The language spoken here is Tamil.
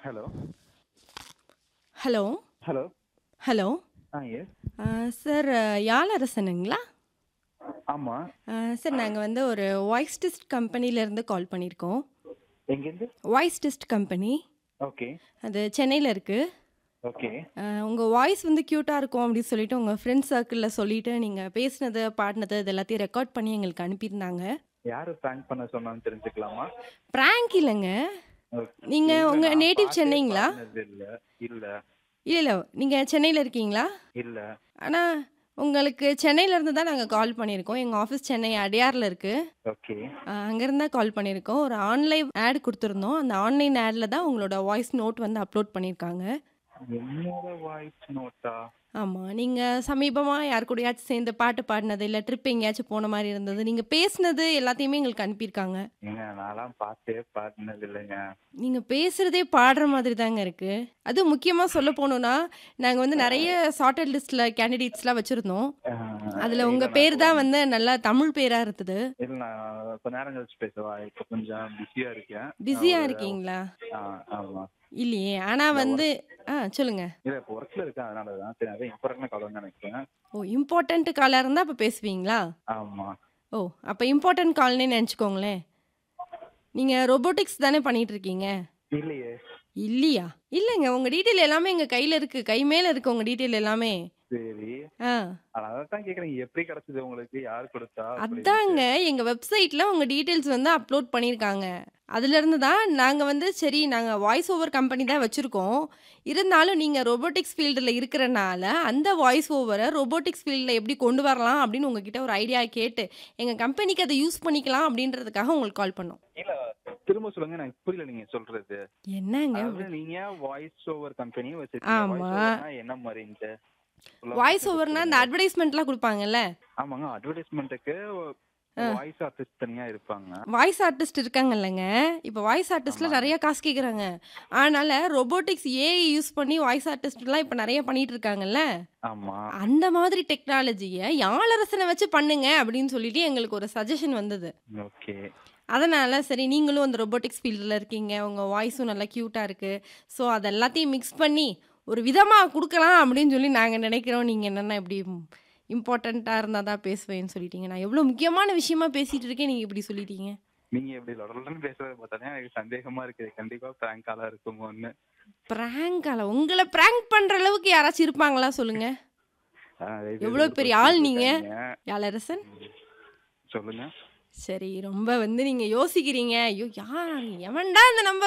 ஹலோ ஹலோ ஹலோ ஹலோ ஆ எஸ் சார் யாழரசனுங்களா ஆமாம் சார் நாங்கள் வந்து ஒரு வாய்ஸ் டெஸ்ட் கம்பெனிலேருந்து கால் பண்ணியிருக்கோம் எங்கேருந்து வாய்ஸ் டெஸ்ட் கம்பெனி ஓகே அது சென்னையில் இருக்குது ஓகே உங்கள் வாய்ஸ் வந்து க்யூட்டாக இருக்கும் அப்படின்னு சொல்லிட்டு உங்கள் ஃப்ரெண்ட்ஸ் சர்க்கிளில் சொல்லிட்டு நீங்கள் பேசினது பாடினது இது எல்லாத்தையும் ரெக்கார்ட் பண்ணி எங்களுக்கு அனுப்பியிருந்தாங்க யார் ப்ராங்க் பண்ண சொன்னான்னு தெரிஞ்சுக்கலாமா ப்ராங்க் இல்லைங்க Okay. நீங்கள் இல்ல, உங்கள் நான் நேட்டிவ் பார்த்தே சென்னைங்களா பண்ணது இல்ல இல்ல இல்லை இல்லை நீங்கள் சென்னையில் இருக்கீங்களா இல்ல ஆனால் உங்களுக்கு சென்னையிலேருந்து தான் நாங்கள் கால் பண்ணியிருக்கோம் எங்கள் ஆஃபீஸ் சென்னை அடையாரில் இருக்குது ஓகே அங்கேருந்து தான் கால் பண்ணியிருக்கோம் ஒரு ஆன்லைன் ஆட் கொடுத்துருந்தோம் அந்த ஆன்லைன் ஆடில் தான் உங்களோட வாய்ஸ் நோட் வந்து அப்லோட் பண்ணியிருக்காங்க என்னோட வாய்ஸ் நோட்டா ஆமாம் நீங்கள் சமீபமாக யார் கூடயாச்சும் சேர்ந்து பாட்டு பாடினது இல்லை ட்ரிப் எங்கேயாச்சும் போன மாதிரி இருந்தது நீங்கள் பேசுனது எல்லாத்தையுமே எங்களுக்கு அனுப்பியிருக்காங்க ஏங்க நான்லாம் பார்த்தே பாடினது இல்லைங்க நீங்கள் பேசுகிறதே பாடுற மாதிரி தாங்க இருக்குது அது முக்கியமாக சொல்ல போனோன்னா நாங்கள் வந்து நிறைய ஷார்ட்டட் லிஸ்ட்டில் கேண்டிடேட்ஸ்லாம் வச்சுருந்தோம் ஆஹ், அதில் இல்ல, உங்கள் நான் பேர் தான் வந்து நல்லா தமிழ் பேராக இருந்தது இல்ல நான் கொஞ்ச நேரம் கழிச்சு பேசவா இப்போ கொஞ்சம் பிஸியா இருக்கேன் பிஸியாக ஒரு- இருக்கீங்களா ஆ, ஆமா இல்லையே ஆனால் வந்து ஆ சொல்லுங்கள் இல்ல இப்போ ஒர்க்ல இருக்கேன் அதனால தான் சரி அதான் இம்பார்ட்டன்ட் கால் நினைக்கிறேன் ஓ இம்பார்ட்டண்ட் காலாக இருந்தால் அப்போ பேசுவீங்களா ஆமா ஓ அப்போ இம்பார்ட்டன்ட் கால்னே நினச்சிக்கோங்களேன் நீங்கள் ரொபோட்டிக்ஸ் தானே பண்ணிட்டு இருக்கீங்க இல்லையே இல்லையா இல்லைங்க உங்கள் டீட்டெயில் எல்லாமே எங்கள் கையில் இருக்குது கை மேலே இருக்குது உங்கள் டீட்டெயில் எல்லாமே சரி ஆ அதான் தான் கேக்குறேன் எப்படி கிடைச்சது உங்களுக்கு யார் கொடுத்தா அப்படின்னு. அதாங்க எங்கள் வெப்சைட்டில் உங்கள் டீட்டெயில்ஸ் வந்து அப்லோட் பண்ணியிருக்காங்க அதுலேருந்து தான் நாங்கள் வந்து சரி நாங்கள் வாய்ஸ் ஓவர் கம்பெனி தான் வச்சுருக்கோம் இருந்தாலும் நீங்கள் ரொபோட்டிக்ஸ் ஃபீல்டில் இருக்கிறனால அந்த வாய்ஸ் ஓவரை ரொபோட்டிக்ஸ் ஃபீல்டில் எப்படி கொண்டு வரலாம் அப்படின்னு உங்ககிட்ட ஒரு ஐடியா கேட்டு எங்கள் கம்பெனிக்கு அதை யூஸ் பண்ணிக்கலாம் அப்படின்றதுக்காக உங்களுக்கு கால் பண்ணோம் இல்ல திரும்ப சொல்லுங்க எனக்கு புரியல நீங்க சொல்றது என்னங்க அதாவது நீங்க வாய்ஸ் ஓவர் கம்பெனி ஆமா. வச்சிருக்கீங்க என்ன மாதிரின்ட்டு வாய்ஸ் ஓவர்னா இந்த அட்வர்டைஸ்மெண்ட்லாம் கொடுப்பாங்கல்ல ஆமாங்க அட்வர்டைஸ்மெண்ட்டுக்கு வாய்ஸ் ஆர்டிஸ்ட் தனியா இருப்பாங்க வாய்ஸ் ஆர்டிஸ்ட் இருக்காங்கல்லங்க இப்போ வாய்ஸ் ஆர்டிஸ்ட்ல நிறைய காசு கேட்குறாங்க அதனால ரொபோட்டிக்ஸ் ஏஐ யூஸ் பண்ணி வாய்ஸ் ஆர்டிஸ்ட்லாம் இப்போ நிறைய பண்ணிட்டு இருக்காங்கல்ல ஆமா அந்த மாதிரி டெக்னாலஜியை யாழரசனை வச்சு பண்ணுங்க அப்படின்னு சொல்லிட்டு எங்களுக்கு ஒரு சஜஷன் வந்தது ஓகே அதனால சரி நீங்களும் அந்த ரொபோட்டிக்ஸ் ஃபீல்டில் இருக்கீங்க உங்கள் வாய்ஸும் நல்லா க்யூட்டாக இருக்குது ஸோ அது எல்லாத்தையும் மிக்ஸ் பண்ணி ஒரு விதமாக கொடுக்கலாம் அப்படின்னு சொல்லி நாங்கள் நினைக்கிறோம் நீங்கள் என்னென்ன இப்படி இம்பார்ட்டண்ட்டாக இருந்தால் தான் பேசுவேன்னு சொல்லிட்டீங்க நான் எவ்வளோ முக்கியமான விஷயமா பேசிகிட்டு இருக்கேன் நீங்கள் இப்படி சொல்லிட்டீங்க நீங்க எப்படி லொடலன்னு பேசுறத பார்த்தாலே எனக்கு சந்தேகமா இருக்கு கண்டிப்பா பிராங்க் காலா இருக்குமோன்னு ப்ராங்கால உங்களை ப்ராங்க் பண்ணுற அளவுக்கு யாராச்சும் இருப்பாங்களா சொல்லுங்க ஆஹ் இது எவ்வளோ பெரிய ஆள் நீங்க இருக்காங்க. யாழரசன் சொல்லுங்க சரி ரொம்ப வந்து நீங்கள் யோசிக்கிறீங்க ஐயோ யார் எவன்டா இந்த நம்பர்